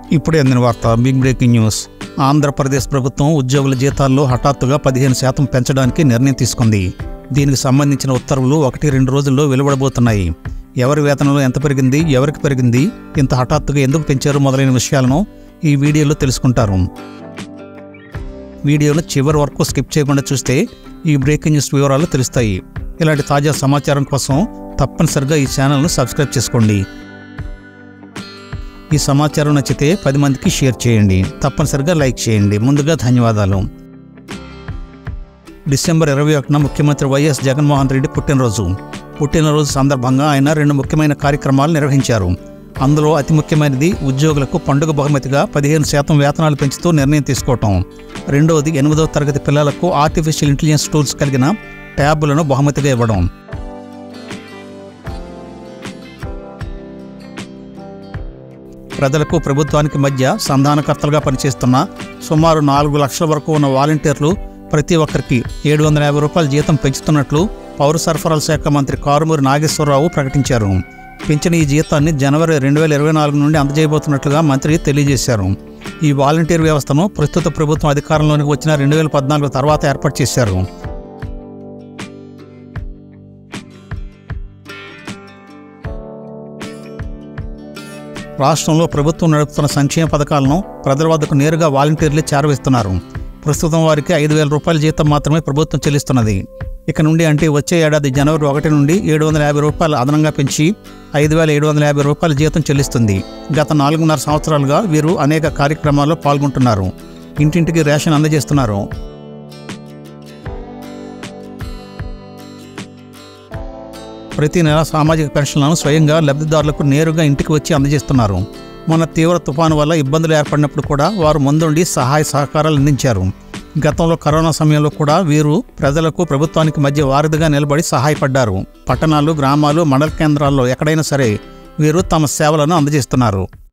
ఇప్పుడే అందిన వార్త బిగ్ బ్రేకింగ్ న్యూస్ ఆంధ్రప్రదేశ్ ప్రభుత్వం ఉద్యోగుల జీతాల్లో హఠాత్తుగా పదిహేను శాతం పెంచడానికి నిర్ణయం తీసుకుంది దీనికి సంబంధించిన ఉత్తర్వులు ఒకటి రెండు రోజుల్లో వెలువడబోతున్నాయి ఎవరి వేతనంలో ఎంత పెరిగింది ఎవరికి పెరిగింది ఇంత హఠాత్తుగా ఎందుకు పెంచారు మొదలైన విషయాలను ఈ వీడియోలో తెలుసుకుంటారు వీడియోను చివరి వరకు స్కిప్ చేయకుండా చూస్తే ఈ బ్రేకింగ్ న్యూస్ వివరాలు తెలుస్తాయి ఇలాంటి తాజా సమాచారం కోసం తప్పనిసరిగా ఈ ఛానల్ను సబ్స్క్రైబ్ చేసుకోండి ఈ సమాచారం నచ్చితే పది మందికి షేర్ చేయండి తప్పనిసరిగా లైక్ చేయండి ముందుగా ధన్యవాదాలు డిసెంబర్ ఇరవై ఒకటిన ముఖ్యమంత్రి వైఎస్ జగన్మోహన్ రెడ్డి పుట్టినరోజు పుట్టినరోజు సందర్భంగా ఆయన రెండు ముఖ్యమైన కార్యక్రమాలు నిర్వహించారు అందులో అతి ముఖ్యమైనది ఉద్యోగులకు పండుగ బహుమతిగా పదిహేను శాతం వేతనాలు పెంచుతూ నిర్ణయం తీసుకోవటం రెండవది ఎనిమిదవ తరగతి పిల్లలకు ఆర్టిఫిషియల్ ఇంటెలిజెన్స్ టూల్స్ కలిగిన ట్యాబులను బహుమతిగా ఇవ్వడం ప్రజలకు ప్రభుత్వానికి మధ్య సంధానకర్తలుగా పనిచేస్తున్న సుమారు నాలుగు లక్షల వరకు ఉన్న వాలంటీర్లు ప్రతి ఒక్కరికి ఏడు వందల యాభై రూపాయల జీతం పెంచుతున్నట్లు పౌర సరఫరాల శాఖ మంత్రి కారుమూరి నాగేశ్వరరావు ప్రకటించారు పెంచిన ఈ జీతాన్ని జనవరి రెండు వేల ఇరవై నాలుగు నుండి అందజేయబోతున్నట్లుగా మంత్రి తెలియజేశారు ఈ వాలంటీర్ వ్యవస్థను ప్రస్తుత ప్రభుత్వం అధికారంలోకి వచ్చిన రెండు వేల పద్నాలుగు తర్వాత ఏర్పాటు చేశారు రాష్ట్రంలో ప్రభుత్వం నడుపుతున్న సంక్షేమ పథకాలను ప్రజల వద్దకు నేరుగా వాలంటీర్లే చేరవేస్తున్నారు ప్రస్తుతం వారికి ఐదు వేల రూపాయల జీతం మాత్రమే ప్రభుత్వం చెల్లిస్తున్నది ఇక నుండి అంటే వచ్చే ఏడాది జనవరి ఒకటి నుండి ఏడు వందల యాభై రూపాయలు అదనంగా పెంచి ఐదు వేల ఏడు వందల యాభై రూపాయల జీతం చెల్లిస్తుంది గత నాలుగున్నర సంవత్సరాలుగా వీరు అనేక కార్యక్రమాల్లో పాల్గొంటున్నారు ఇంటింటికి రేషన్ అందజేస్తున్నారు ప్రతి నెల సామాజిక పెన్షన్లను స్వయంగా లబ్ధిదారులకు నేరుగా ఇంటికి వచ్చి అందజేస్తున్నారు మన తీవ్ర తుఫాను వల్ల ఇబ్బందులు ఏర్పడినప్పుడు కూడా వారు ముందుండి సహాయ సహకారాలు అందించారు గతంలో కరోనా సమయంలో కూడా వీరు ప్రజలకు ప్రభుత్వానికి మధ్య వారధిగా నిలబడి సహాయపడ్డారు పట్టణాలు గ్రామాలు మండల కేంద్రాల్లో ఎక్కడైనా సరే వీరు తమ సేవలను అందజేస్తున్నారు